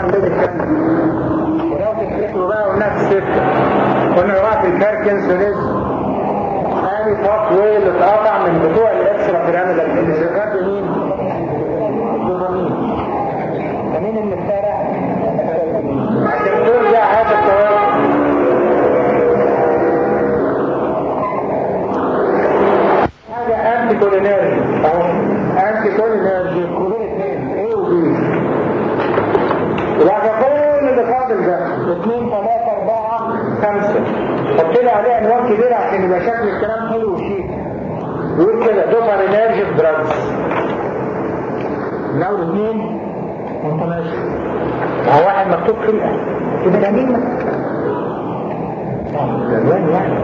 ميديكال ولو تفتكروا بقى قلنا في الستة قلنا بقى في الباركنسونيزم ثاني فاق واي اللي اتقطع من بتوع الاكسترا بيراميدال اللي شغال بمين؟ الدوبامين فمين اللي اتسرق؟ عشان ترجع هذا التوازن هذا انتي كولينيرجي اهو انتي كولينيرجي كلهم اثنين ايه وبي وبعد كل اللي فاضل ده اثنين ثلاثة أربعة خمسة حط لي عليه عنوان كبير عشان يبقى شكل الكلام حلو وشيك يقول كده دوبامينرجيك دراجز من أول اثنين وانت ماشي هو واحد مكتوب في كده جميل جميل يعني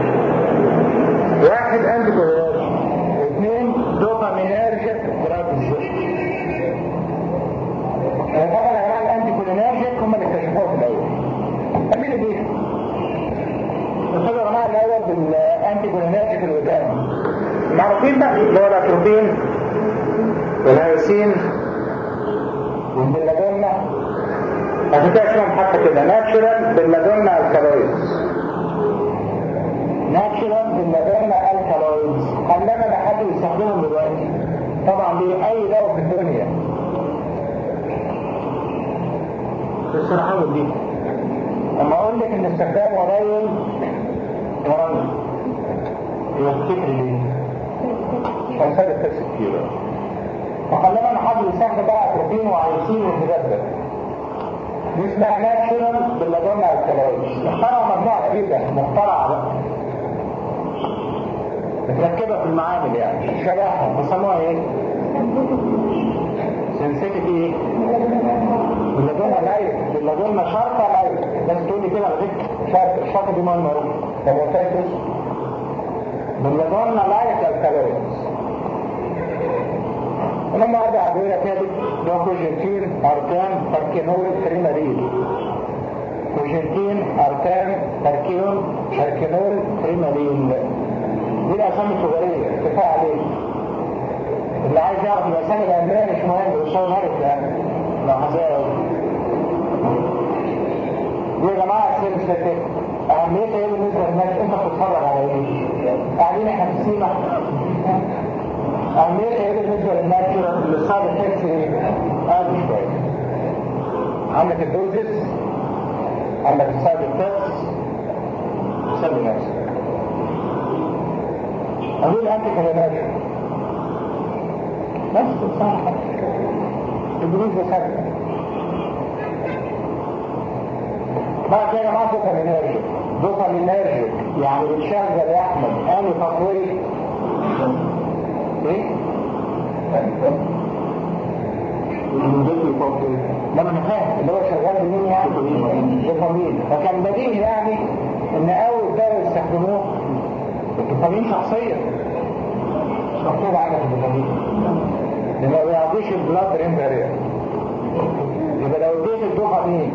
واحد انتي كولينرجي اثنين دوبامينرجيك دراجز طبعا يا جماعه الانتي كولينرجيك هم اللي اكتشفوها في الاول مين اللي بيه؟ الخبر يا جماعه الاول بالانتي كولينرجيك اللي قدام معروفين بقى اللي هو الاتروبين والهيوسين والبلادونا عشان كده اسمهم حتى كده ناتشورال بلادونا الكالويدز ناتشورال بلادونا الكالويدز خلانا ما حد يستخدمهم دلوقتي طبعا دي اي دواء في الدنيا الصراحة دي لما اقول لك ان استخدام قليل قريب يفتكر ليه عشان سابق تكسب كتير فخلينا نحاول نستخدم بقى اتروبين وعيسين والحاجات ده دي اسمها ناتشورال باللادونا الكلاويش اخترعوا مجموعة جديدة مخترعة بقى متركبة في المعامل يعني شبهها بيسموها ايه؟ سنسيتيف ايه؟ باللادونا لايف باللادونا شرطة لايف لازم تقول لي كده على فكرة شرط الشرطة دي مهمة روح طب هو فاكر باللادونا لايف الكالوريز ولما ارجع بيقول كاتب ده كوجنتين اركان تركينول تريماريل كوجنتين اركان تركينول تركينول تريماريل دي الاسامي التجاريه كفايه عليه اللي عايز يعرف الاسامي العلميه مش مهم بس هو عارف يعني لو هزايا دي يا جماعه سلسله اهميتها ايه بالنسبه للناس انت بتتفرج على ايه؟ قاعدين احنا في السيما أهميتها ايه بالنسبة للناتشورال اللي صار التكس ايه؟ قال شوية عندك الدوزس عندك السايد التكس سلي نفسك أقول أنت كلمات بس صح الجنود بسهل بعد كده جماعة دوبامينرجيك دوبامينرجيك يعني بتشغل يا أحمد أني تطويري ايه؟ لما انا فاهم اللي هو شغال بمين يعني؟ دوبامين فكان بديهي يعني ان اول دواء يستخدموه الدوبامين شخصيا مش مكتوب عندك الدوبامين لما ما بيعطيش البلاد برين بارير يبقى لو اديت الدوبامين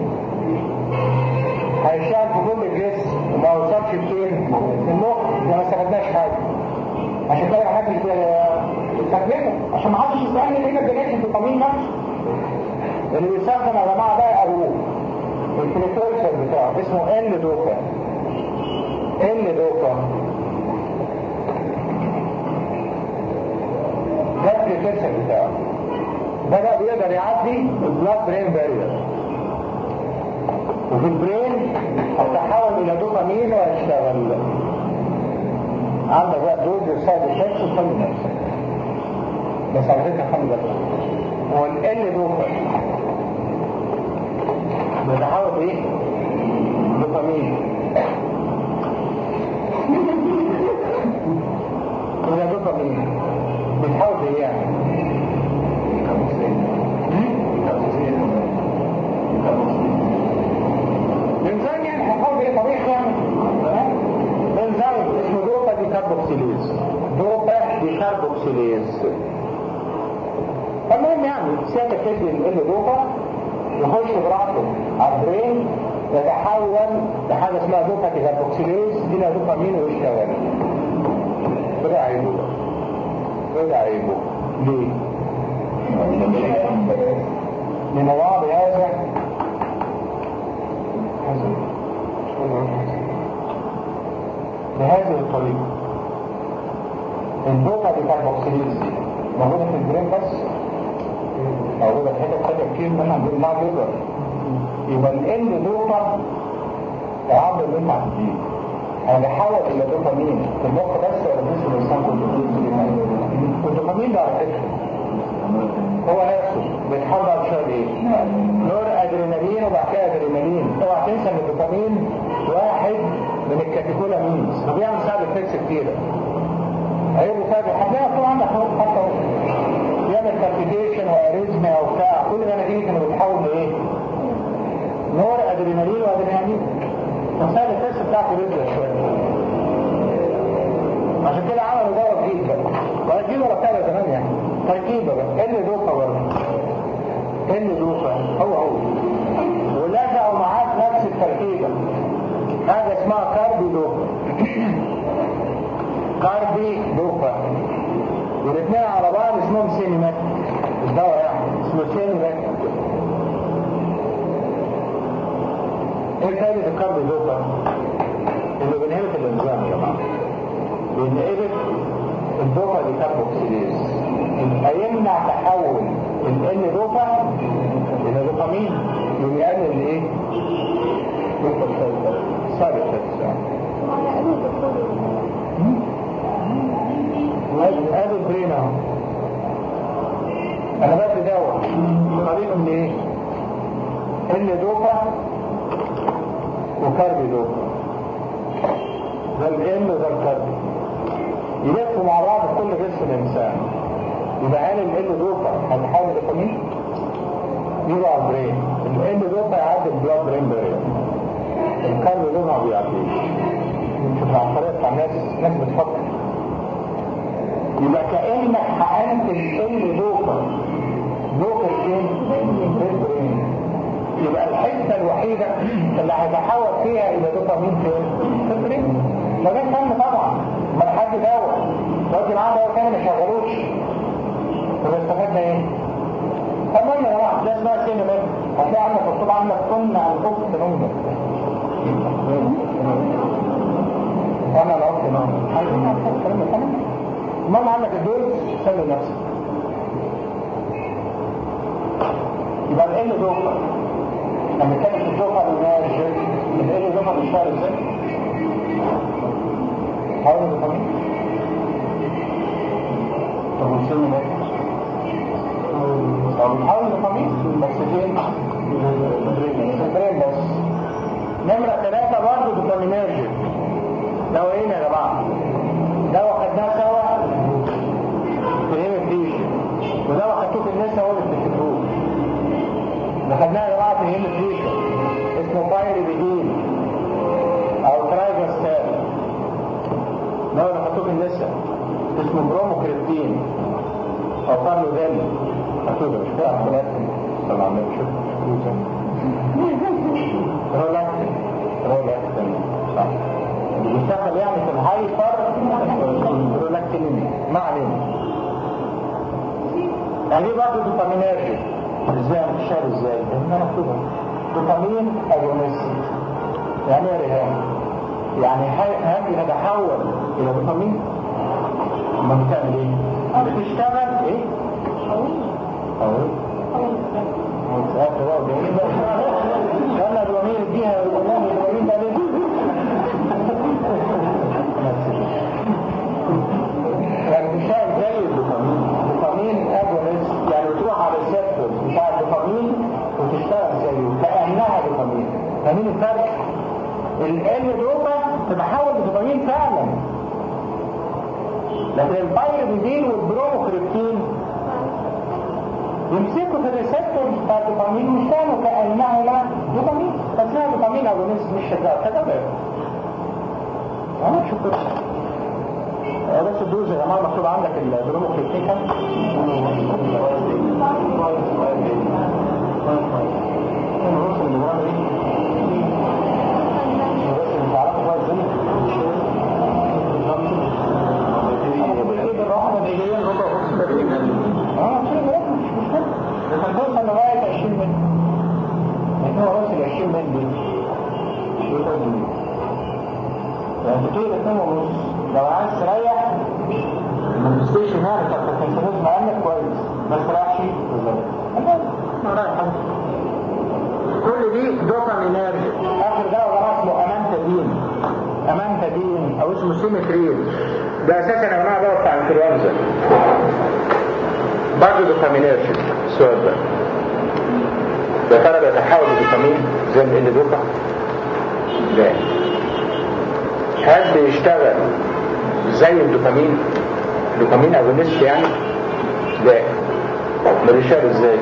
هيشتغل في كل الجسم وما وصلش فين؟ في المخ ده ما استفدناش حاجه عشان كده محدش يستخدمه عشان ما حدش يسألني ليه ما ادانيش الدوبامين نفسه اللي بيستخدم يا جماعه ده قالوه البريكورسور بتاعه اسمه ان دوكا ان دوكا ده البريكورسور بتاعه ده بقى بيقدر يعدي البلاد برين بارير وفي البرين هتتحول الى دوبامين ويشتغل عندك بقى دوز يصاب الشمس وصلي نفسك بس على فكره الحمد لله هو ال دوبا بيتحول ايه؟ دوبامين وده دوبامين بيتحول ايه يعني؟ الانسان يعني هيحول ايه طبيعي يعني؟ انزيم اسمه دوبا دي كاربوكسيليز دوبا دي كاربوكسيليز المهم يعني سيادة تدي ال دوبا يخش براحته على البرين يتحول لحاجة اسمها دوبا دي كاربوكسيليز دي لها دوبامين ويشتغل كده عيبه كده عيبه ليه؟ لأن بعض هذا بهذه الطريقة الدوبا دي كاربوكسيليز موجودة في البرين بس موجودة في حتة تانية كتير منها مع جزر يبقى ال دوبا العضل اللي انت هتديه هنحول الى دوبامين في المخ بس ولا جسم الانسان كله الدوبامين ده على فكره هو نفسه بيتحول بعد شويه ايه؟ نور ادرينالين وبعد كده ادرينالين اوعى تنسى ان الدوبامين واحد من الكاتيكولامينز وبيعمل ساعد افكتس كتيره ايه بسبب هتلاقي طبعا عندك حتى يعمل كالبيتيشن واريزميا وبتاع كل ده نتيجه انه بيتحول لايه؟ نور ادرينالين وادرينالين فسائل التست بتاعته رزقة شوية عشان كده عملوا دواء جديد بقى ولا جديد ولا بتاع زمان يعني تركيبة بقى اللي دوفة برضه اللي دوفة هو هو ولزقوا معاه نفس التركيبة حاجة اسمها كاربي دوفة كاربي دوفة والاثنين على بعض اسمهم سينيمات الدواء يعني اسمه سينيمات ايه فائدة الكارب دوبا؟ انه بينهبت الانزيم يا جماعة بينهبت الدوبا دي كاربوكسيليز يبقى يمنع تحول ال دوبا الى دوبامين يقوم يقلل الايه؟ دوبا سايد افكتس ادي البرين اهو انا بدي دواء طريقه من ايه؟ ال دوبا وكاربي دول ده الام وده الكاربي يلفوا مع بعض في كل جسم الانسان يبقى هل ال دوبا هنحاول دوبامين يجوا على البرين ال دوبا يعدي البلاد برين بارير الكاربي دول ما بيعديش شوف العبقريه بتاع الناس ناس بتفكر يبقى كانك حقنت ال دوبا دوبا فين؟ في البرين يبقى الحته الوحيده اللي هيتحول فيها الى دوبامين فين؟ في البرين ما ده فن طبعا ما حد دواء دلوقتي معاه دواء تاني ما شغلوش طب استفدنا ايه؟ المهم يا جماعه ده اسمها سينما هتلاقي عندك مكتوب عندك كن عن خبز نومك وانا لو قلت نوم عايزين نعرف الكلام ده تاني المهم عندك الدول سلم نفسك يبقى ال دوبا لما كانت الدوبا المناجر ال دوبا بيشتغل ازاي؟ حاول دوبامين طب والسن ده؟ طب بتحاول دوبامين بس فين؟ في البرين بس نمرة ثلاثة برضه دوبامينرجي دواء يا جماعة دواء خدناه سوا في الهيمتريشن ودواء خدتوه في النساء ولا بتفتكروه ده خدناه يا جماعة في الهيمتريشن اسمه بايريبيدين او ترايفاستال دواء اللي خدتوه في النساء اسمه بروموكريبتين او فارلودين خدتوه مش كده عمليات طبعا شوف رولاكتين رولاكتين صح بيشتغل يعني في الهايبر رولاكتينيميا ما علينا يعني برضه دوبامينيرجي ازاي بتشتغل ازاي؟ لان مكتوبه دوبامين اجونست يعني ايه رهان؟ يعني هل نتحول الى دوبامين؟ ما بتعمل ايه؟ بتشتغل ايه؟ قوي قوي وتسأل بقى دوبامين ده انا دوبامين اديها دوبامين دوبامين ده ليه؟ يعني بتشتغل زي الدوبامين دوبامين اجونست يعني بتروح على الريسبتور بتاع الدوبامين وتشتغل زيه كانها دوبامين فاهمين الفرق؟ ال دوبا تتحول لدوبامين فعلا لكن البايربيدين والبروموكريبتين يمسكوا في الريسبتور بتاع الدوبامين ويشتغلوا كانهما دوبامين فاسمها دوبامين اجونست مش شغال كده بقى اه شوف بس بس الدوز يا جماعه مكتوب عندك البروموكريبتين كام؟ توصل لغاية 20 متر لكن هو وصل 20 متر دي يعني بتقول اتنين ونص لو عايز تريح ما تستيش هنا بتاعت الكنسلوز معنى كويس ما تريحش ما رايح كل دي دوبامينرجي اخر دواء ده اسمه امانتادين امانتادين او اسمه سيمتريل ده اساسا يا جماعه دواء بتاع الانفلونزا برضه دوبامينرجي السؤال ده يا ترى بيتحول لدوبامين زي اللي دوبا لا هل بيشتغل زي الدوبامين دوبامين اغونست يعني لا ما بيشتغل ازاي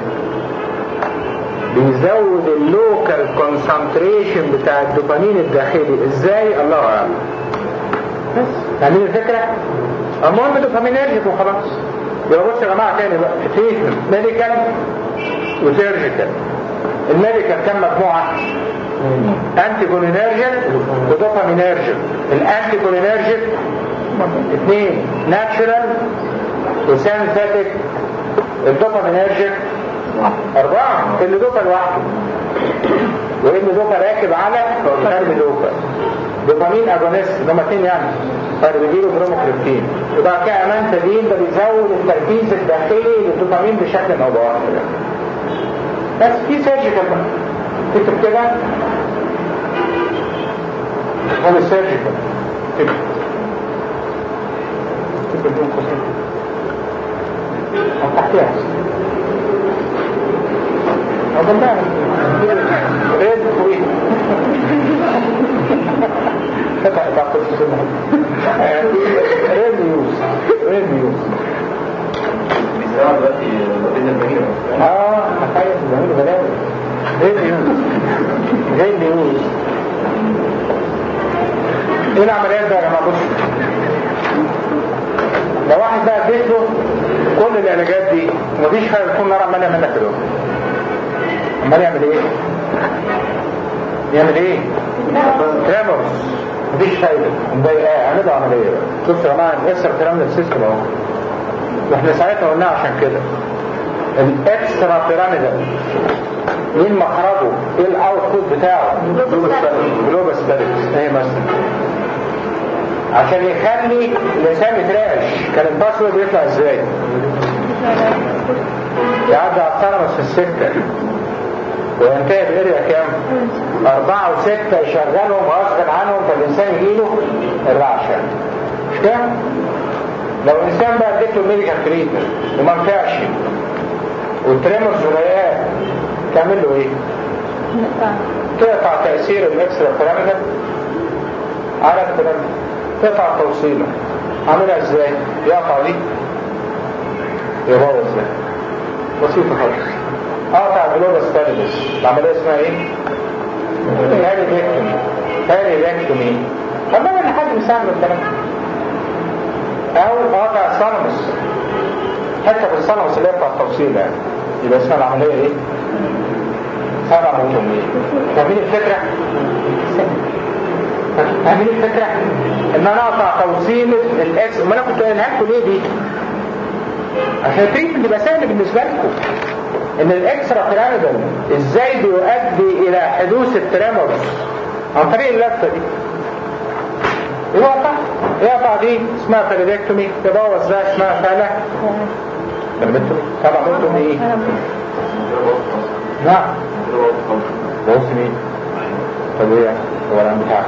بيزود اللوكال كونسنتريشن بتاع الدوبامين الداخلي ازاي الله اعلم بس فاهمين الفكره المهم دوبامينرجيك وخلاص يبقى بصوا يا جماعه تاني بقى في ميديكال وسيرجيكال الميديكال كم مجموعه انتي كولينرجيك ودوبامينرجيك الانتي كولينرجيك اثنين ناتشورال وسينثيتك الدوبامينرجيك أربعة اللي دوبا لوحده واللي دوبا راكب على كارب دوبا دوبامين اجونست اللي هم اثنين يعني فبيجيله بروموكريبتين يبقى كأمانتادين ده بيزود التركيز الداخلي للدوبامين بشكل او باخر بس في سيرجيكال بقى تكتب كده هو السيرجيكال تكتب تكتب بين قوسين او تحتها أظنها ريد طويل فتح بعض السنة ريد نيوز ريد نيوز بيزرعوا دلوقتي بين البهيرة اه تخيل بيعملوا بلاوي ريد نيوز ريد نيوز ايه العمليات بقى يا جماعه بصوا لو واحد بقى اديت له كل العلاجات دي ومفيش حاجه تكون نار عمال يعملها في الوقت امال يعمل ايه يعمل ايه تريمورز مفيش فايده مضايقاه عملوا عمليه بقى شوف يا جماعه الاسر بيراميدال سيستم اهو واحنا ساعتها قلناها عشان كده الاكسترا بيراميدال مين مخرجه ايه الاوتبوت بتاعه جلوبال ستاتكس ايه مثلا عشان يخلي لسان يترعش كان الباسورد بيطلع ازاي يعدي على الثرمس في السكه وينتهي بالاريا كام؟ أربعة وستة يشغلهم غصب عنهم فالإنسان يجيله الرعشة مش كده؟ لو الإنسان بقى اديته الميديكال تريتمنت وما نفعش والتريمورز ولايات تعمل له إيه؟ تقطع تأثير الإكسترا بيراميدال على البيراميدال تقطع توصيله عاملها ازاي؟ يقطع دي يبوظ ده بسيطة خالص قطع جلوبس ستابلس العملية اسمها ايه؟ هاري ريكتومي هاري ريكتومي طب ما ان حد مساعد من الكلام او قطع الصنمس حتى في الصنمس اللي هي بتاع التوصيل يعني يبقى اسمها العملية ايه؟ سبع موتومية فاهمين الفكرة؟ فاهمين الفكرة؟ ان انا اقطع توصيل الاكس ما انا كنت قايلها لكم ليه دي؟ عشان التريتمنت يبقى سهل بالنسبة لكم ان الاكسترا بيراميدال ازاي بيؤدي الى حدوث التريمورز عن طريق اللفه دي يقطع يقطع دي اسمها فاليدكتومي تبوظ ده اسمها فالا فاليدكتومي طبعا قلتم ايه نعم بص مين طب ايه هو الان بتاعك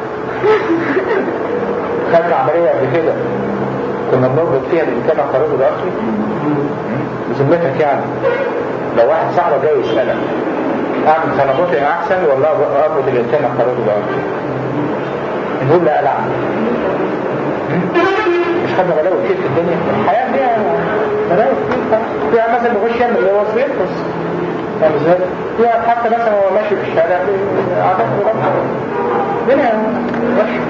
خدنا عمليه قبل كده كنا بنربط فيها الانسان الخارجي الاصلي بذمتك يعني لو واحد صاحبه جاي يسألك اعمل سنبوتي احسن ولا اربط الانسان الخارجي الاصلي نقول لا لا مش خدنا بلاوي كتير في الدنيا الحياة فيها بلاوي كتير فيها مثلا بيخش يعمل اللي هو سبيركس فاهم ازاي؟ فيها حتى مثلا هو ماشي في الشارع عادات غلط الدنيا وحشة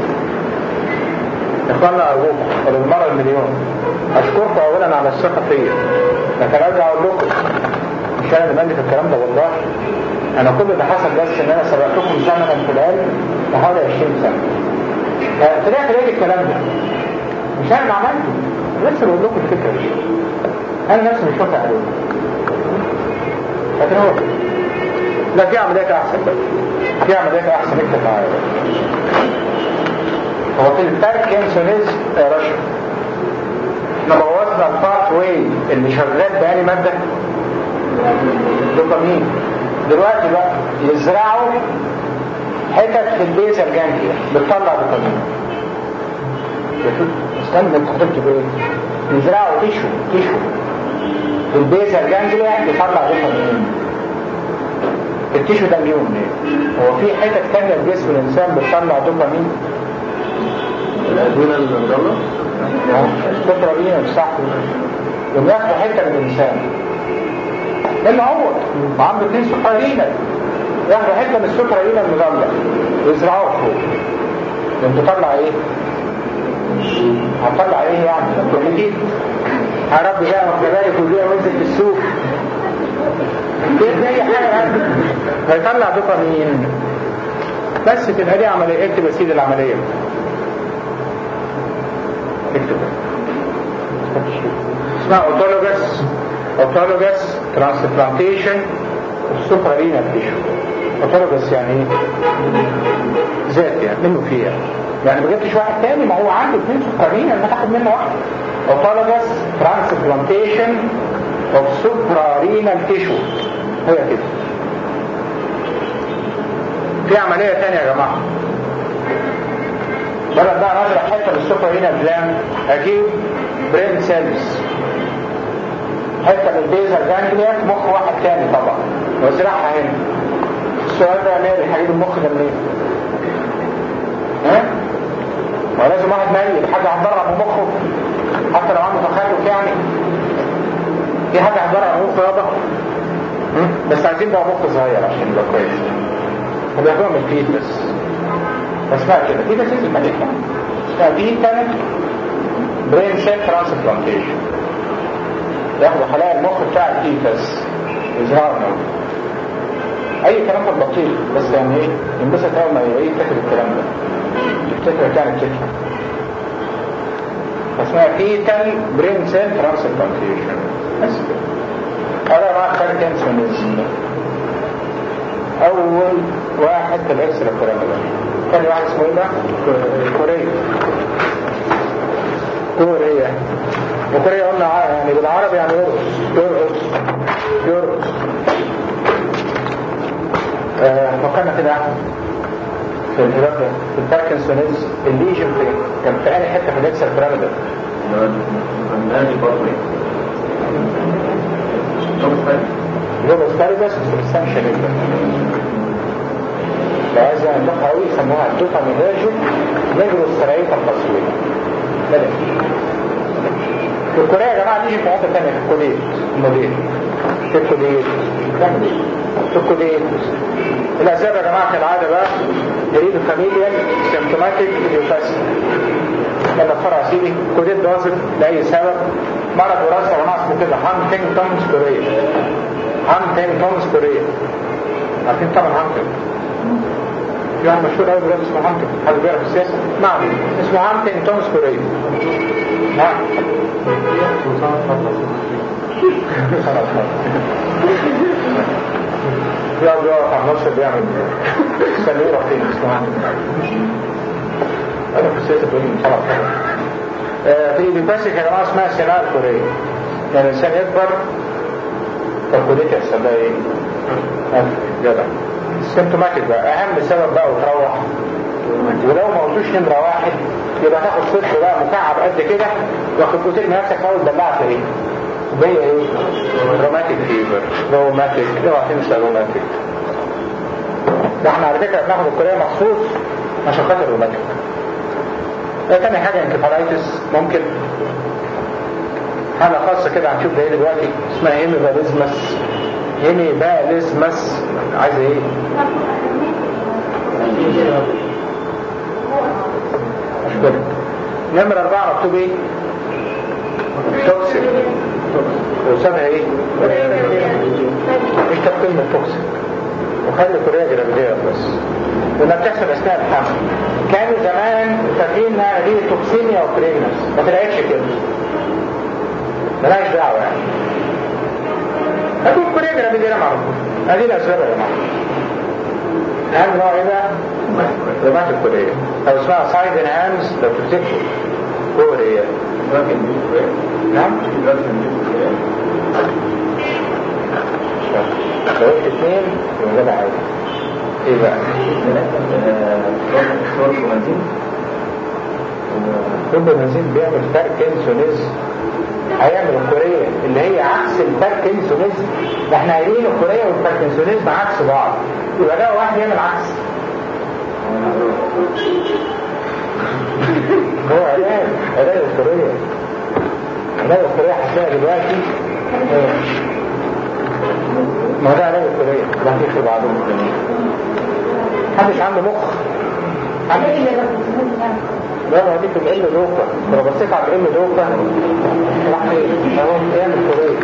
اخوانا ارجوكم وللمرة المليون اشكركم اولا على الثقة فيا لكن ارجع اقول لكم مش انا اللي مالي في الكلام ده والله انا كل اللي حصل بس ان انا سبقتكم زمنا في العلم بحوالي 20 سنة فطلعت ليه الكلام ده مش انا اللي عملته بس بقول لكم الفكرة دي انا نفسي مش واقع عليه لكن هو كده لا في عمليات احسن بقى في عمليات احسن اكتب معايا بقى هو في الباركنسونيز رشا احنا بوظنا البارت واي اللي شغال بأني مادة دوبامين دلوقتي بقى يزرعوا حتت في البيزا الجانجليا بتطلع دوبامين استنى انت كتبت بايه يزرعوا تشو تشو في البيزا الجانجليا بيطلع دوبامين التيشو ده اليوم ليه؟ هو في حتت تانية في جسم الإنسان بتطلع دوبامين الأدوية المضلة الفكرة دي مش صح يوم ياخدوا حتة من الإنسان اللي هو عنده اثنين سكرينا ياخدوا حتة من السكرينا المضلة ويزرعوها فوق يوم تطلع ايه؟ هتطلع ايه يعني؟ كلمتين يا رب بقى واخد بالك وبيع وانزل في السوق كده اي حاجه يعني هيطلع دوبامين بس تبقى دي عمليه اكتب يا سيدي العمليه اكتب اسمها اوتولوجس اوتولوجس ترانسبلانتيشن سوبرارينال تيشو اوتولوجس يعني ايه؟ ذات يعني منه فيها يعني ما جبتش واحد تاني ما هو عنده اثنين سكرين ما تاخد منه واحد اوتولوجس ترانسبلانتيشن اوف سوبرارينال تيشو هي كده في عملية تانية يا جماعة بدل بقى نزرع حتة من السوبرارينال جلاند اجيب برين سيلز حتة من البيزا جانجليا مخ واحد تاني طبعا وازرعها هنا السؤال ده يا مالي هجيب المخ ده منين؟ ها؟ ولازم واحد ميت حاجة هتضرب مخه حتى لو عنده تخلف يعني في حاجة هتضرب مخه يابا بس عايزين بقى مخ صغير عشان يبقى كويس هبياخدوها من الفيد بس اسمها كده دي بس الملكة اسمها فيتال برين سيل ترانسبلانتيشن ياخدوا خلايا المخ بتاع الفيتس يزرعوا اي كلام في البطيء بس يعني ايه ينبسط اول ما ايه تكتب الكلام ده تفتكر كانت تفهم اسمها فيتال برين سيل ترانسبلانتيشن بس كده هذا مع كاركنسونيزم اول واحد في الاكسرا بيراميدال كان واحد اسمه ايه ده كوريا كوريا وكوريا قلنا يعني بالعربي يعني يرقص يرقص يرقص آه فكرنا كده في الهراب في الباركنسونيز الليجن في كان في انهي حته في الاكسر بيراميدال النادي برضه لغة ستاربس سبستانشال لو عايز يعني دقة قوي يسموها الدوتا ميهاجو نجرو السرايط التصوير بدأ في الكورية يا جماعة نيجي في حتة تانية في الكوليت الموديل في الكوليت تعمل ايه؟ في الكوليت الأسباب يا جماعة كالعادة بقى يريد فاميليال سيمتوماتيك يوفاسي لما تفرع سيدي كوليت باظت لأي سبب مرض وراثة يا جماعة اسمه كده هانتنجتونز كوريا هانتنجتونز كوريا عارفين طبعا هانتنج في واحد مشهور قوي دلوقتي اسمه هانتنج حد بيعرف السياسة نعم اسمه هانتنجتونز كوريا نعم في واحد بيقف على النصر بيعمل سنورة فين اسمه هانتنج انا في السياسة بقول لي طبعا في بيباسك يا جماعه اسمها الصناعه الكوريه يعني الانسان يكبر فالكوريه يحصل لها ايه؟ جدع السيمتوماتيك بقى اهم سبب بقى وتروح ولو ما قلتوش نمره واحد يبقى تاخد صفر بقى مكعب قد كده واخد كوتين نفسك اول دلعت ايه؟ وهي ايه؟ روماتيك فيبر روماتيك اوعى تنسى روماتيك ده احنا على فكره بناخد الكوريه مخصوص عشان خاطر روماتيك تاني حاجة انكفالايتس ممكن حالة خاصة كده هنشوف ده ايه دلوقتي اسمها هيميباليزمس هيميباليزمس عايزة ايه؟ اشكرك نمرة أربعة مكتوب ايه؟ توكسيك وسمها ايه؟ مش كلمة توكسيك وخلي كوريا جرافيدية بس وانها بتحصل اثناء الحمل كانوا زمان فاكرين انها دي توكسيميا وبريجنس ما طلعتش كده ملهاش دعوه يعني هتقول كوريا جرافيدية معروف هذه الاسباب يا جماعه اهم نوع ايه بقى؟ روماتيك كوريا او اسمها سايد ان هامز لو تفتكروا كوريا نعم لو قلت اثنين يبقى ده عادي ايه بقى؟ كل بنزين بيعمل باركنسونيزم هيعمل الكورية اللي هي عكس الباركنسونيزم ده احنا قايلين الكورية والباركنسونيزم عكس بعض يبقى ده واحد يعمل عكس هو علاج علاج الكورية علاج الكورية هتلاقي دلوقتي ما ده علاج الكورية ده في بعضهم محدش عنده مخ محدش لا ما دي في العلم دوكا لو بصيت على العلم دوكا راح فين اهو يعمل كورية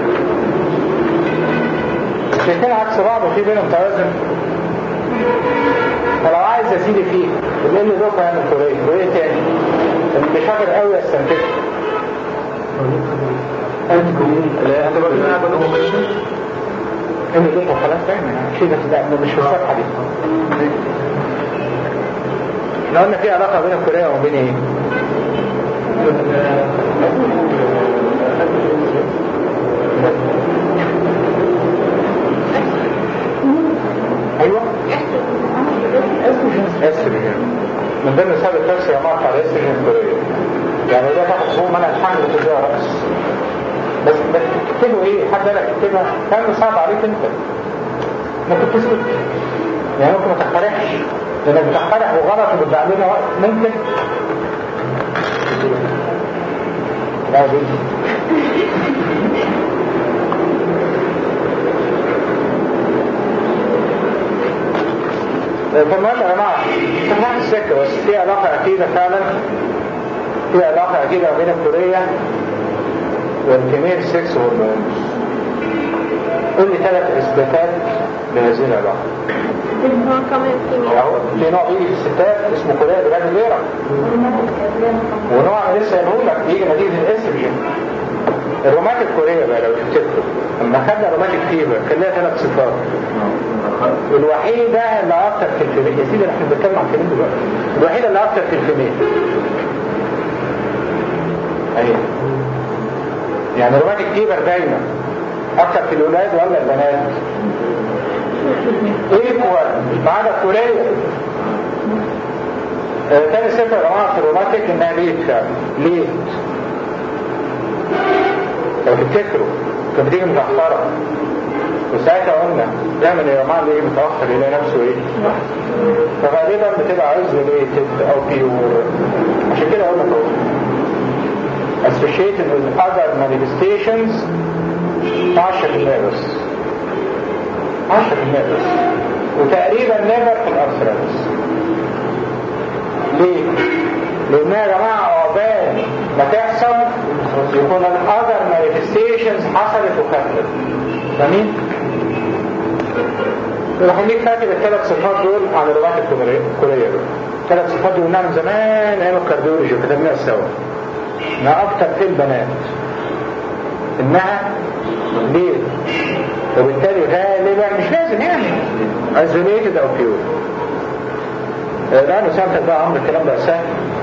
الاثنين عكس بعض وفي بينهم توازن فلو عايز يا سيدي فيه العلم دوكا يعمل كورية وايه تاني اللي شاطر قوي يستنتج انت لا انت بقى اللي دوكا خلاص فاهم شيء بس ده مش في الصفحه دي احنا قلنا في علاقة بين الكورية وبين ايه ايوه استروجين من ضمن سبب التاكسي يا مقطع الاستروجين الكورية يعني ده تاخد فوق منع الحمل وتديها رأس بس بس تكتبه ايه حد قالك تكتبها كان صعب عليك انت ممكن تثبت يعني ممكن ما تقترحش لانك بتقترح وغلط وبتضيع لنا وقت ممكن لا دي فالمهم يا جماعه تفتح السكه بس في علاقه اكيده فعلا في علاقه اكيده بين الكوريه والكيميل سكس هرمونز قول لي ثلاث اثباتات لهذه العلاقه هو كمان كيمياء اهو في نوع بيجي في الستات اسمه كوريا بلاد غيرة ونوع انا لسه قايله لك بيجي نتيجه الاستروجين الروماتيك كوريا بقى لو تفتكروا لما خدنا روماتيك فيبر كان لها ثلاث صفات الوحيدة اللي أكتر في الفيميل يا سيدي احنا بنتكلم عن الفيميل دلوقتي الوحيدة اللي أكتر في الفيميل أهي يعني الروماتيك فيبر دايما أكتر في الأولاد ولا البنات؟ ايكوال ما عدا الكورية آه، تاني صفة يا جماعة في الروماتيك انها ليت فعلا ليت لو تفتكروا كانت بتيجي متأخرة وساعتها قلنا دايما يا جماعة اللي متأخر يلاقي نفسه ايه فغالبا بتبقى عز ليتد او بيور عشان كده قلنا كده associated with other manifestations 10% بس 10% بس وتقريبا نيفر في الارثرايتس ليه؟ لانها يا جماعه عقبال ما تحصل يكون الاذر مانيفستيشنز حصلت وخفت فاهمين؟ خليك فاكر الثلاث صفات دول عن الروايات الكورية دول الثلاث صفات دول قلناهم زمان ايام الكارديولوجي وكتبناها سوا انها اكتر في البنات انها ليه وبالتالي غالبا مش لازم يعني ايزوليتد او بيور لا نسامتك بقى عمر الكلام ده سهل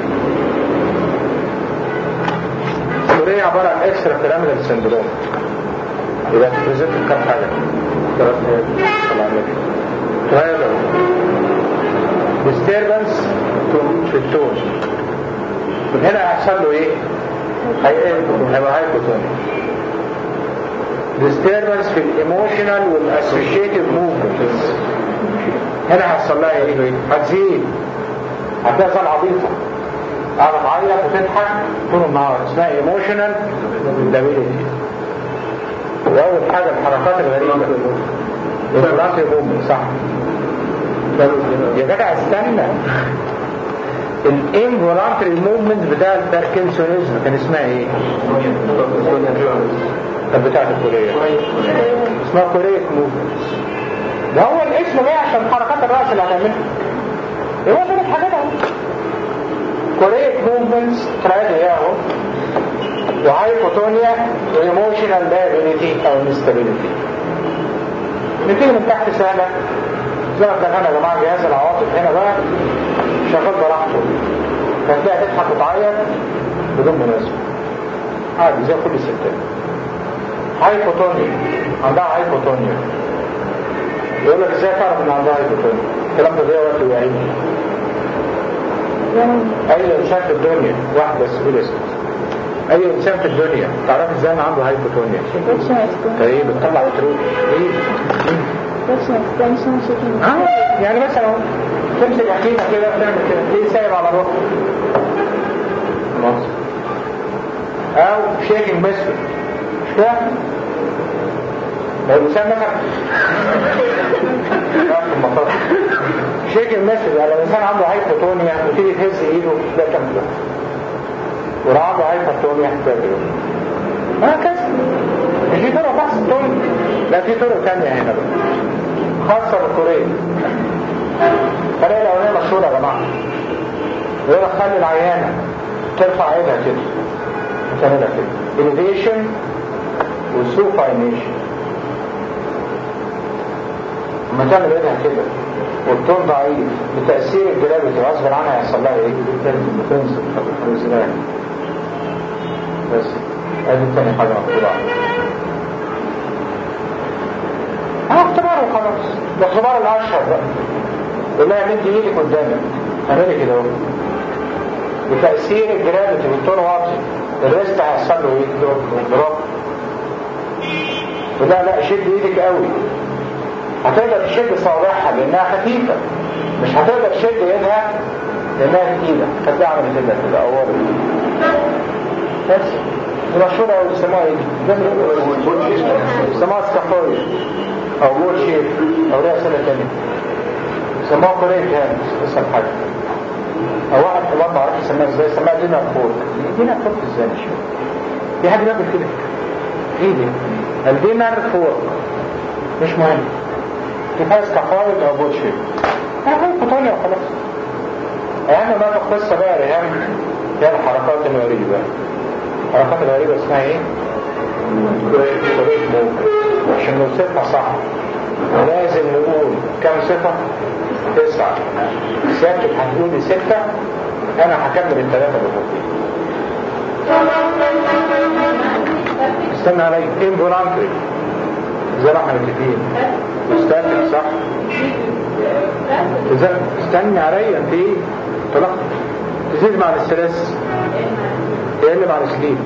سوريا عبارة عن اكسترا بيراميدال سندروم يبقى تبريزنت كام حاجة ترايلر disturbance في التون من هنا هيحصل له ايه؟ هيبقى هايبوتونيك disturbance في الايموشنال والاسوشيتيف موفمنتس هنا هيحصل لها ايه؟ هتزيد هتلاقي زي العبيطه قاعده تعيط وتضحك طول النهار اسمها ايموشنال دابيليتي واول حاجه الحركات الغريبه الفلاسي موفمنت صح يا جدع استنى الانفولانتري موفمنت بتاع الباركنسونيزم كان اسمها ايه؟ كانت بتاعت الكورية اسمها كورية موفمنت ده هو الاسم جاي عشان حركات الرأس اللي هتعملها هو ثلاث حاجات اهو كورية موفمنتس ترايد ايه اهو وهايبوتونيا وايموشنال دايبيليتي او انستابيليتي نبتدي من تحت سهلة زي ما اتفقنا يا جماعة جهاز العواطف هنا بقى شغال براحته فتلاقي تضحك وتعيط بدون مناسبة عادي زي كل الستات هايبوتونيا عندها هايبوتونيا يقول لك ازاي تعرف ان عندها هايبوتونيا الكلام ده زي وقت ويعين اي انسان في الدنيا واحد بس قول اسمه اي انسان في الدنيا تعرف ازاي ان عنده هايبوتونيا ايه بتطلع وتروح ايه اه يعني مثلا تمسك اكيدة كده تعمل كده دي سايب على روحك خلاص او شيكينج مسك مش كده لو الانسان مثلا شيكينج مسك يعني لو الانسان عنده هايبوتونيا وتيجي تهز ايده ده كام كده ولو عنده هايبوتونيا ده كده هكذا مش دي طرق بحث التوني لا في طرق تانية هنا بقى خاصة بالكورية الطريقة الأولانية مشهورة يا جماعة يقول لك خلي العيانة ترفع ايدها كده تعملها كده elevation وسوباينيشن لما تعمل ايدها كده والطول ضعيف بتأثير الجرافيتي غصب عنها هيحصل لها ايه؟ تنزل انزلاق بس ادي تاني حاجة مكتوبة اه اختبار وخلاص ده اختبار الاشهر بقى يقول لها مد ايدك قدامك اعملي كده اهو بتأثير الجرافيتي والطول واطي الريست هيحصل له ايه؟ دروب وده لا شد ايدك قوي هتقدر تشد صوابعها لانها خفيفة مش هتقدر تشد ايدها لانها تقيلة فتلاقي عملت كده كده اول بس دي مشهورة قوي بيسموها ايه؟ بيسموها سكافويد او وول شيب او ليها سنة تانية بيسموها كوريت هاند اسم حاجة او واحد كمان ما اعرفش يسميها ازاي يسميها دينر فورك دينر فورك ازاي مش فاهم في حد بيعمل كده ايه دي الدينر فورك مش مهم كفايه سكافويد او بول شيب هاي فوتونيا وخلاص اهم ما في القصه بقى ريهام هي الحركات الغريبه الحركات الغريبه اسمها ايه؟ كوريت موفمنت عشان نوصفها صح لازم نقول كم صفة؟ تسعة سيادتك هتقولي ستة أنا هكمل الثلاثة اللي فوقين استنى علي انفولانتري زي ما احنا متفقين مستنى صح إذا استني عليا انت ايه طلقت تزيد مع الاسترس يقل مع السليم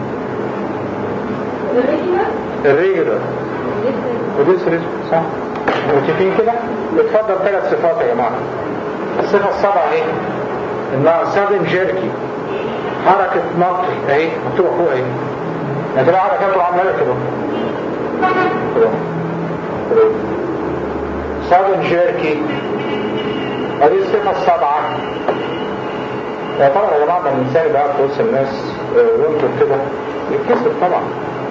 الريجولار ودي السريس صح متفقين كده بتفضل ثلاث صفات يا جماعه الصفه السابعه ايه انها سادن جيركي حركه نطي اهي مكتوبه فوق اهي هتبقى حركاته عامله كده كده سادن جيركي ودي الصفه السابعه طبعا يا جماعه لما الانسان يبقى في وسط الناس وينطق كده يتكسر طبعا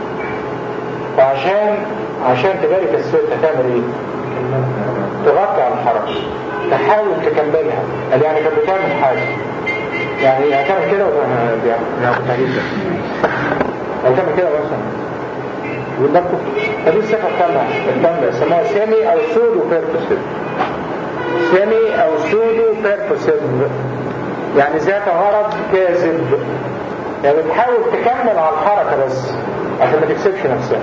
فعشان عشان تبارك الست هتعمل ايه تغطي على الحركة تحاول تكملها قال يعني كانت بتعمل حاجة يعني هتعمل كده ولا انا كنت هجيب ده هتعمل كده مثلا والدكتور فدي الصفة الكاملة الكاملة اسمها سيمي او سودو بيربوسيف سيمي او سودو بيربوسيف يعني ذات غرض كاذب يعني بتحاول تكمل على الحركة بس عشان ما تكسبش نفسها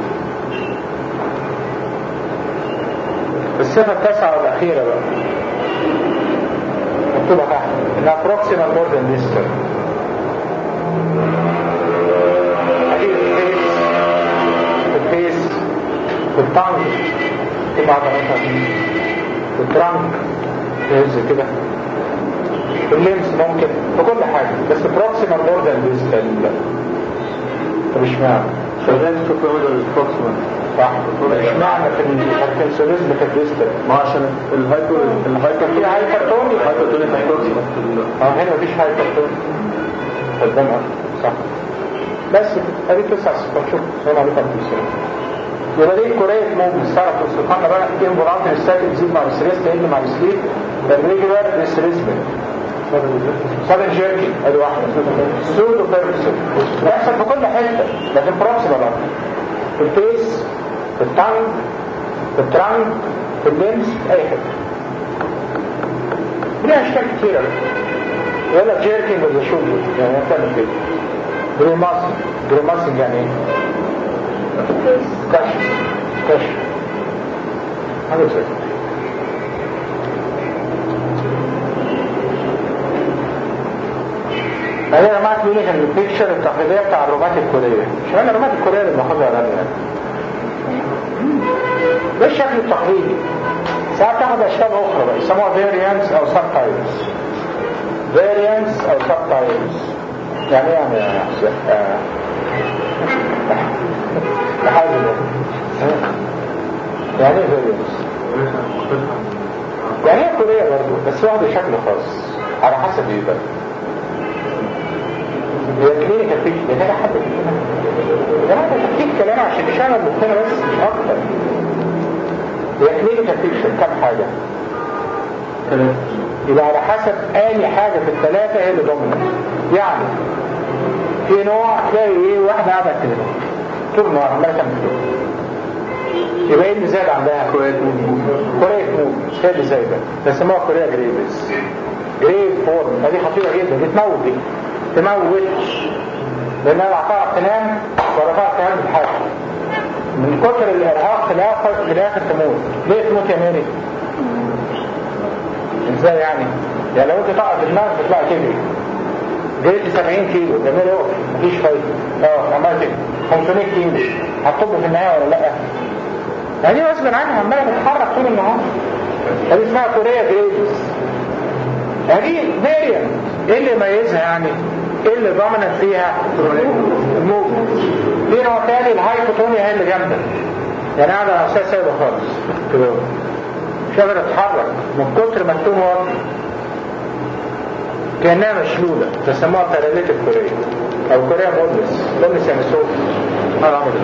الصفة التاسعة والأخيرة بقى مكتوبة تحت انها proximal more than distal هتيجي في الفيس في الفيس في الطنج في بعض مثلا في الترنك تهز كده في الليمس ممكن في كل حاجة بس proximal more than distal طب اشمعنى؟ شغال شوف هو البروكسيمال صح اشمعنى في الباركنسونيزم في الديستال ما عشان الهايبر الهايبر في هايبرتونيا الهايبرتونيا في البروكسيمال اه هنا مفيش هايبرتونيا قدامها صح بس ادي تسع صفات شوف السلام عليكم ورحمه الله يبقى دي كورية موفمنت تعرف توصفها بقى في انفولانتري الساكن تزيد مع الستريس تقل مع السليب ده الريجولار ديستريسمنت سادن جيركي ادي واحده سودو بيربسل بيحصل في كل حته لكن بروكسيمال اكتر في الفيس في التانج في الترانك في الليمس اي حته ليها اشكال كتيرة يقول لك جيركينج ولا شولدر يعني بتعمل كده جريماسنج جريماسنج يعني ايه؟ كشف كشف حاجة زي كده هذه يا جماعه كلينيكال البيكتشر التقليديه بتاع الرومات الكوريه مش انا الرومات الكوريه اللي باخدها ولا يعني ده الشكل التقليدي ساعات تاخد اشكال اخرى بقى يسموها فيريانس او سب تايبس فيريانس او سب تايبس يعني ايه يعني يا حسين آه. لحد يعني ايه فيريانس يعني ايه كوريا برضه بس واخده شكل خاص على حسب ايه بقى هي كلينيكال بيكتشر ده حاجه حد ده انت تحكي كلام عشان تشغل مخنا بس مش اكتر هي كلينيكال بيكتشر كام حاجه يبقى على حسب اي حاجه في الثلاثه هي اللي ضمنها يعني في نوع تلاقي ايه واحده قاعده كده طول النهار عماله تعمل كده يبقى ايه اللي زاد عندها كوريا موف كوريا موف هي اللي زايده بيسموها كوريا جريفز جريف فورم هذه خطيره جدا دي تموت دي تموت لانها لا تعرف تنام ولا تعرف تعمل حاجه من كتر الارهاق في الاخر في الاخر تموت ليه تموت يا ماري ازاي يعني يعني لو انت تقع في دماغك تطلع تجري جريت 70 كيلو ده ماري اقف مفيش فايده اه عمال تجري 500 كيلو هتطب في النهايه ولا لا يعني دي غصب عنها عماله تتحرك طول النهار هذه اسمها كوريا جريفز هذه فيريان ايه اللي يميزها يعني ايه اللي ضمنت فيها الموفمنت في نوع تاني الهايبوتونيا هي اللي جامده يعني قاعده على اساس سايبه خالص كده مش قادره تتحرك من كتر ما تكون واطي كانها مشلوله بيسموها باراليتيك كوريا او كوريا مودلس مودلس يعني صوت هذا عمل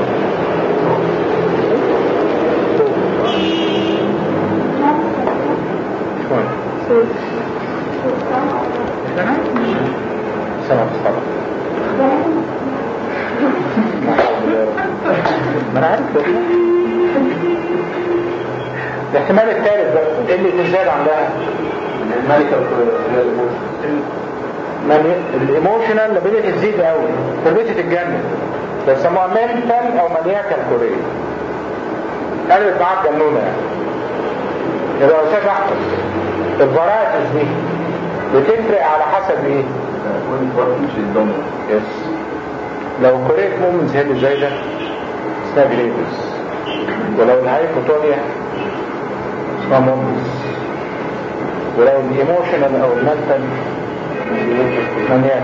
شوية سنة سنة تصطبح ما انا عارف والله. الاحتمال الثالث بقى ايه اللي تزداد عندها الملكة كوريا موف الايموشنال لابيلتي تزيد قوي فبدت تتجنن بيسموها منتال او مانياكال كوريا قلبت معاك جنونة يعني يبقى استاذ احمد الفرايتيز دي بتفرق على حسب ايه؟ يس لو كوريك مومنتس هي اللي زي ده اسمها جريفز ولو الهايبوتونيا اسمها مومنتس ولو الايموشنال او المنتال مانياك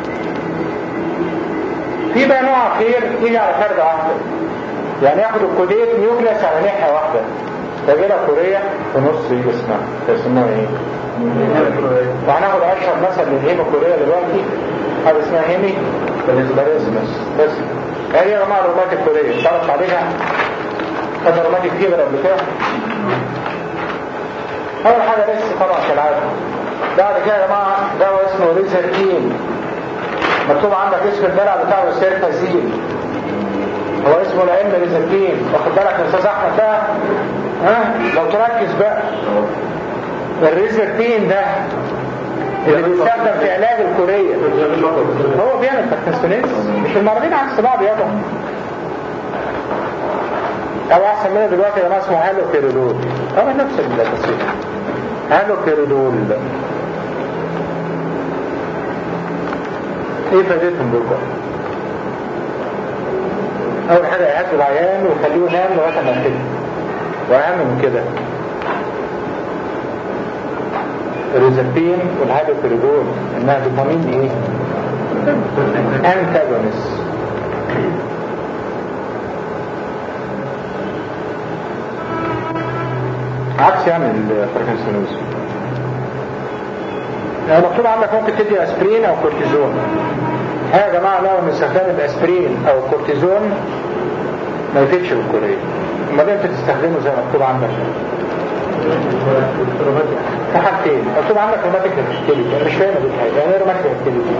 في بقى نوع اخير يجي على فرده واحده يعني ياخد الكوديت نيوكليس على ناحيه واحده تجي لها كوريا في نص يجي اسمها تسموها ايه؟ فهناخد اشهر مثل للهيمو كوريا دلوقتي حاجه اسمها هيمي باريزمس بس هي يا جماعه روماتيك كوريا تعرف عليها خد روماتيك فيبر قبل كده اول حاجه لسه طبعا كالعاده بعد كده يا جماعه دواء اسمه ريزرتين مكتوب عندك اسم الدلع بتاعه سيرتازين هو اسمه العلم ريزرتين واخد بالك يا استاذ احمد ده ها لو تركز بقى الريزرتين ده اللي بيستخدم في علاج الكورية هو بيعمل باركنسونيز مش المرضين عكس بعض يابا او احسن منه دلوقتي يا جماعه اسمه هالو كيرودول هو نفس التصوير هالو كيرودول ايه فائدتهم دول بقى؟ اول حاجه يهدوا العيان ويخليه ينام لغايه ما يبتدي واهم من كده الريزابين والهايبوكريدول انها دوبامين ايه انتاجونست عكس يعني الباركنسونوز يعني مكتوب عندك ممكن تدي اسبرين او كورتيزون ها يا جماعه لو نستخدم الاسبرين او الكورتيزون ما يفيدش بالكوريه امال انت تستخدمه زي ما مكتوب عندك في حاجتين مكتوب عندك روماتيك اكتيفيتي انا مش فاهم دي حاجه يعني ايه روماتيك اكتيفيتي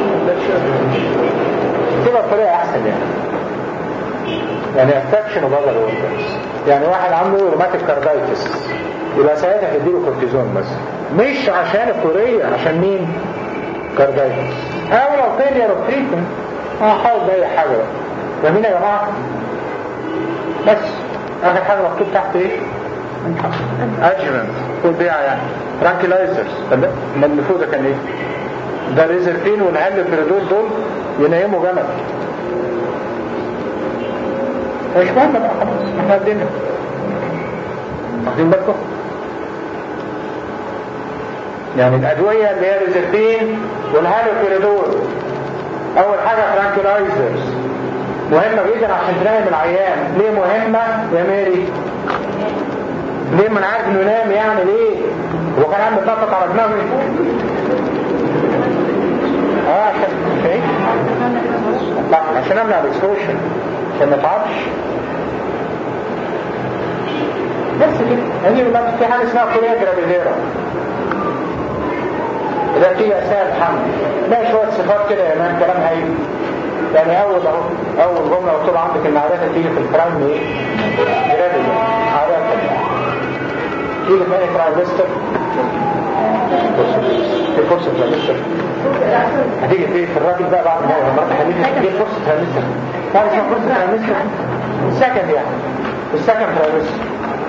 تبقى بطريقه احسن يعني يعني افكشن وبلغ اورجنز يعني واحد عنده روماتيك كاردايتس يبقى ساعتها تديله كورتيزون مثلا مش عشان الكورية عشان مين كاردايتس او لو فيلير اوف تريتمنت هحاول باي حاجة بقى فاهمين يا جماعة بس اخر حاجة مكتوب تحت ايه ادجمنت فول بيع يعني ترانكيلايزرز ما اللي فوق ده كان ايه ده الريزرفين والهالوبريدول دول ينيموا جمل مش مهم بقى خلاص احنا قدنا واخدين بالكم يعني الادويه اللي هي الريزرفين والهالوبريدول اول حاجه ترانكيلايزرز مهمه جدا عشان تنام العيان ليه مهمه يا ميري ليه ما انا عارف انه ينام يعني ليه هو كان عم بيتنطط على دماغه من فوق اه عشان عشان ايه لا عشان امنع الاكسبوشن عشان ما يتعبش بس كده هنيجي بقى في حاجه اسمها كوريا جرافيديرا ده فيه اثناء الحمل لا شويه صفات كده يا مان كلام هايل يعني اول اهو اول جمله مكتوب عندك ان عاده تيجي في الكراون ايه؟ جرافيديرا عاده تيجي في اي ترايفستر في فرصه ترايفستر هتيجي في في الراجل بقى بعد ما هو مرات حديثة دي فرصة ترامستر بعد اسمها فرصة ترامستر السكند يعني السكند ترامستر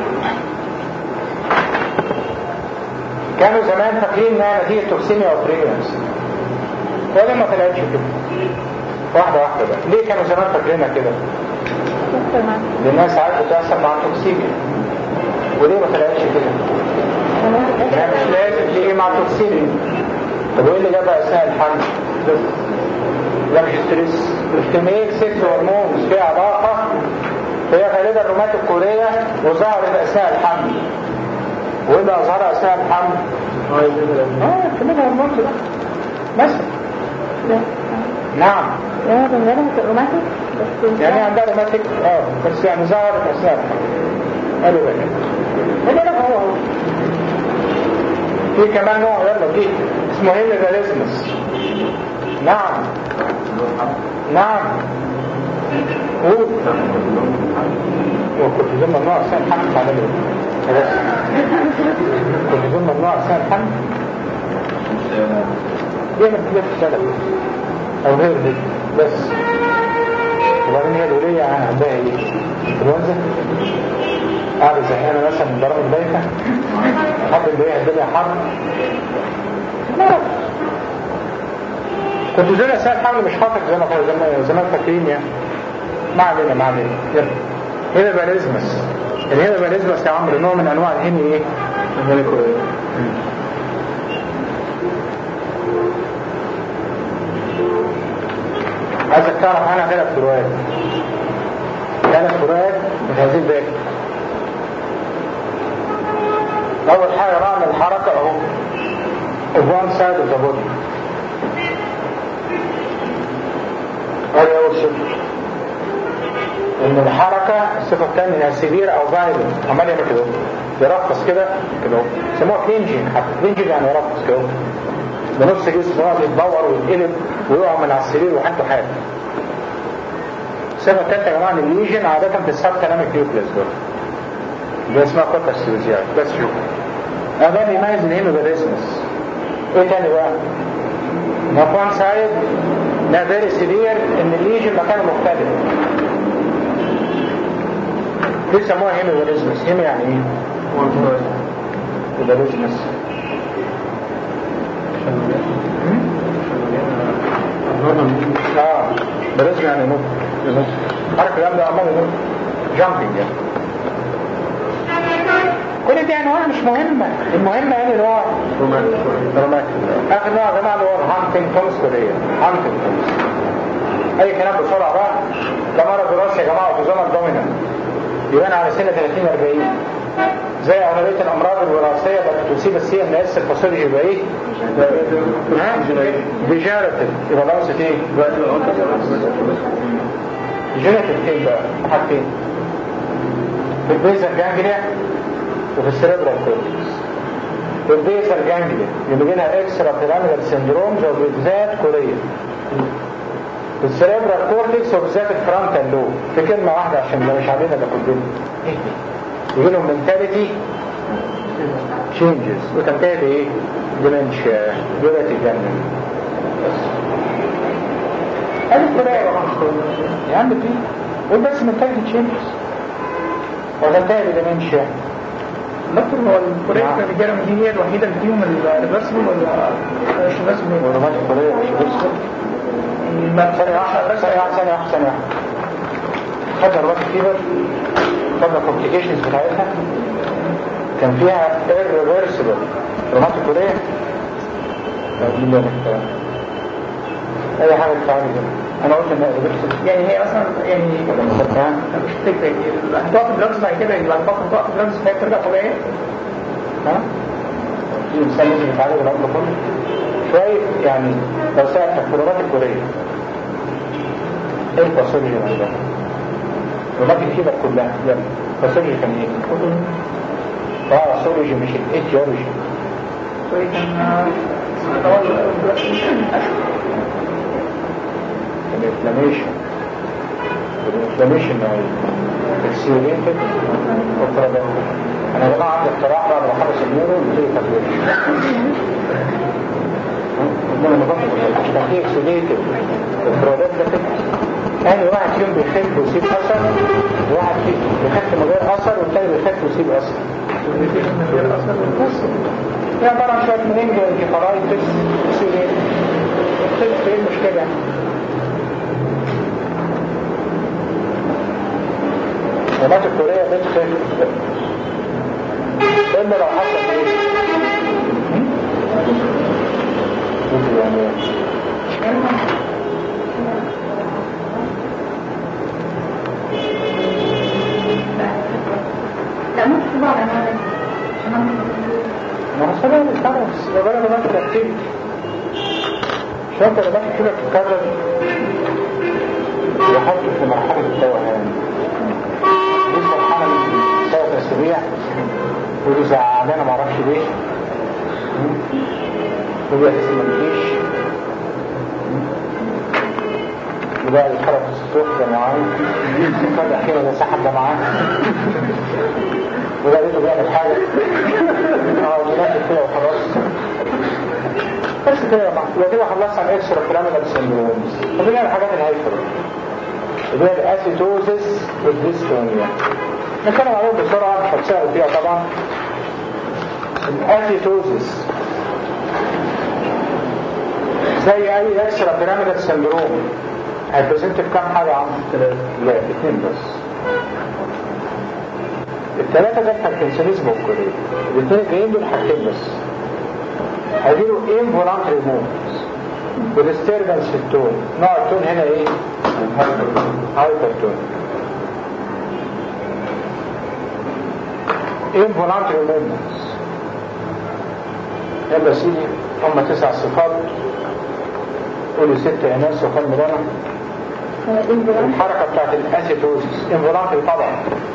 كانوا زمان فاكرين انها نتيجة توكسيميا او بريجنس ولا ما طلعتش كده واحدة واحدة بقى ليه كانوا زمان فاكرينها كده؟ لأنها ساعات بتحصل مع التوكسيميا وليه ما طلعتش كده؟ يعني مش لازم تيجي مع التوكسيميا طب وايه اللي جابها اثناء الحمل؟ لا مش ستريس الكمية ست هرمونز فيها علاقة هي غالبا روماتيك كورية وظهرت اثناء الحمل وايه اللي اظهرها اثناء الحمل؟ اه الكمية هرمونز ده مثلا نعم يعني بنعملها روماتيك بس يعني عندها روماتيك اه بس يعني ظهرت اثناء الحمل قالوا بقى هنا لا هو هو في كمان نوع يلا دي اسمه هيليفاليزمس نعم نعم قول والكورتيزون ممنوع اثناء الحمل تعمل ايه؟ بس الكورتيزون ممنوع اثناء الحمل دي ما بتجيش تشتغل او غير دي بس وبعدين هي الولية عندها ايه؟ انفلونزا قاعدة زهقانة مثلا من برامج بايخة حد اللي هي الدنيا حر كنت زي اسال حمل مش خاطر زي ما كانوا زمان زمان فاكرين يعني ما علينا ما علينا يلا هنا باليزمس الهنا باليزمس يا عمرو نوع من انواع الهني ايه؟ عايزك تعرف عنها ثلاث فروقات ثلاث فروقات مش عايزين بالك اول حاجة بعمل الحركة اهو of one side of the body ادي اول صفة ان الحركة الصفة الثانية هي سيفير او فايلنت عمال يعمل كده يرقص كده كده سموها كلينجين حتى كلينجين يعني يرقص كده بنص جسمه يقعد يتدور ويتقلب ويقع من على السرير وحده حاجة الصفة الثالثة يا جماعة ان الليجن عادة في السب كلامك نيوكليس دول دي اسمها كوتا استروزيات بس شوف هذا بيميز الهيمو بالاسمس ايه تاني بقى؟ نقوان سايد ده فيري سيفير ان الليجن مكانه مختلف دي سموها هيمو بالاسمس هيمو يعني ايه؟ بالاسمس اه بالاسم يعني نط نط حركة جامدة عمال ينط جامبينج يعني كل دي انواع مش مهمة المهم يعني نوع روماتيك اخر نوع يا جماعه اللي هو الهانتنجتونز كوريا هانتنجتونز اي كلام بسرعه بقى ده مرض وراثي يا جماعه اوتوزومال دومينانت يبان على سن 30 40 زي اغلبيه الامراض الوراثيه اللي بتصيب السي ان اس الفاصوليا يبقى ايه؟ ديجنراتيف يبقى لوسة ايه؟ ديجنراتيف فين بقى؟ حاجتين في البيزل جانجليا وفي السيريبرال كورتكس في البيزل جانجليا اللي بيجيلها اكسترا بيراميدال سندرومز وبالذات كوريا في السيريبرال كورتكس وبالذات الفرونتال لوب في كلمة واحدة عشان لو مش علينا ده كلنا يجي لهم منتاليتي changes وتنتهي بايه؟ dementia دلوقتي تتجنن بس هذه الطريقة يا جماعة يا عم دي قول بس mentality changes وتنتهي بديمنشيا دكتور هو الكوريا الرجاله دي هي الوحيده اللي فيهم الريفرسبل ولا مش ريفرسبل؟ ورمات الكورية مش بس ثانية واحدة ثانية واحدة ثانية واحدة ثانية واحدة خدنا الوقت فيبر خدنا الكومبليكيشنز بتاعتها كان فيها irreversible رمات الكورية اي حاجة بتعمل كده انا قلت ان irreversible يعني هي مثلا يعني خدتها مش تفرق هتقف الدراجز بعد كده يعني بعد فتره تقف الدراجز فهي بترجع طبيعيه ها في انسان لازم يتعالج العمر كله شوية يعني لو سألتك في الرمات الكورية ايه الباثولوجي اللي عندها؟ رمات الفيبر كلها يلا الباثولوجي كان ايه؟ اه باثولوجي مش الايتيولوجي سوري كان طوال الانفلاميشن الانفلاميشن اكسيوليتد وفرادات انا يا جماعه عندي اقتراح بعد ما اخلص النيورو بتيجي تطوير قدام المفاهيم تحقيق اكسيوليتد وفرادات ده كده يعني واحد فيهم بيخف ويسيب اثر وواحد فيهم بيخف من غير اثر والتاني بيخف ويسيب اثر بس يعني طبعا شويه منين انكفالايتس اكسيوليتد ايه المشكله يعني رمات الكورية بتخف إلا لو حصل إيه؟ شوفوا يعني إيه؟ لا مش طبعا انا انا ما هو سبب الكرة بس ده رمات الأكتيفيتي شوف رمات كده بتتكرر يحط في مرحلة التوهان دي مرحلة من ثلاث أسابيع ودي زعلانة معرفش ليه ودي أحس ما تجيش وبقى يتحرك في السطوح ده معاه فجأة كده ده سحب ده معاه وده لقيته بيعمل حاجة اه وناخد كده وخلاص بس كده يا جماعة يبقى كده خلصنا عن اكسترا بيراميدال سندرومز فدي يعني الحاجات الهايفر اللي هي الاسيتوزس والديستونيا نتكلم عليهم بسرعة مش هتسأل فيها طبعا الاسيتوزس زي اي اكسترا بيراميدال سندروم هيبريزنت بكام حاجة عم لا اثنين بس الثلاثة ده الباركنسونيزم والكوريا الاثنين الجايين دول حاجتين بس هيجيله involuntary movements والdisturbance في التون نوع التون هنا ايه؟ هايبرتون involuntary movements يلا سيدي هم تسع صفات قولوا ستة يا ناس وكم مرانا الحركة بتاعت الاسيتوزيس involuntary طبعا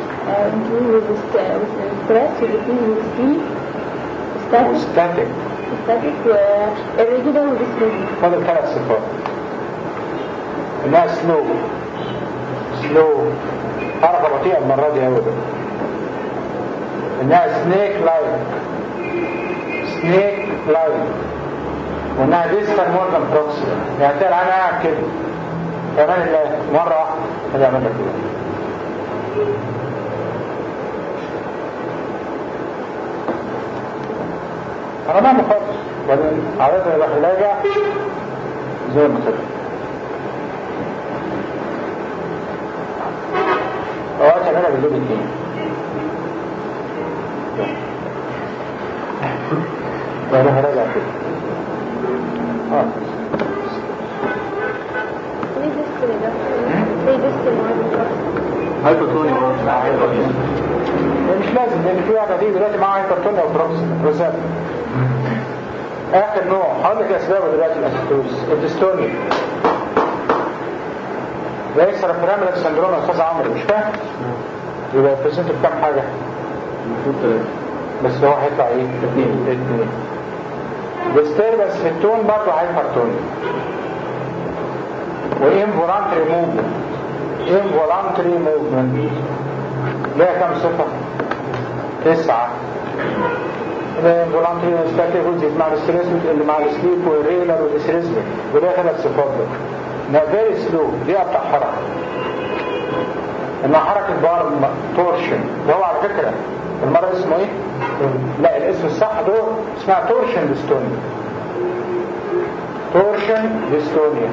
ستريس والاتنين والسي ستاتيك وستاتيك ستاتيك والريجولار والديسريجولار فاضل ثلاث صفات انها سلو سلو حركة بطيئة المرة دي أبدا انها سنيك لايك سنيك لايك وانها ديستال مورجان بروكسيمال يعني تلاقي العين قاعد كده كمان الله مرة واحدة كده يعمل لك كده انا ما مخصص بعدين عادة يروح يراجع زي ما كده اوقات انا بالليل اتنين وانا هراجع كده اه ليه ديستري ده؟ ليه ديستري معاك هايبوتوني مش لازم لان في واحده دي دلوقتي معاها هايبرتونيا وبروكسيما رسالة اخر نوع هقول لك اسبابه دلوقتي الاسيتوز الديستونيا ده يكسر بيراميدال سندروم يا استاذ عمرو مش فاهم يبقى بريزنت بكام حاجه المفروض ثلاثة بس هو هيطلع ايه اثنين اثنين disturbance في التون برضه هايبرتونيا وانفولانتري موفمنت انفولانتري موفمنت ليها كام صفة؟ تسعة الفولانتري انستاتيفوز مع الستريس اللي مع السليب والريلر والاسريزمي وده ثلاث صفات ده فيري سلو دي ابطا حركه انها حركه بار تورشن ده هو على فكره المرض اسمه ايه؟ لا الاسم الصح ده اسمها تورشن ديستونيا تورشن ديستونيا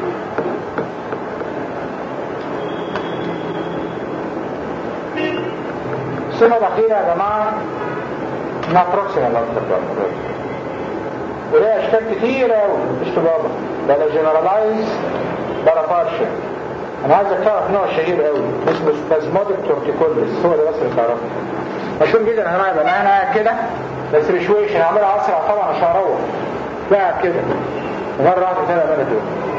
السنة الأخيرة يا جماعة انها بروكسيمال اكتر بقى وليها اشكال كتيرة قوي مش بابا بلا جنرالايز بلا بارشل انا عايزك تعرف نوع شهير قوي اسمه سبازموديك تورتيكوليس هو ده بس اللي تعرفه مشهور جدا انا رايح انا قاعد كده بس ريشويشن هعملها اسرع طبعا عشان اروح قاعد كده مرة واحدة تانية بلد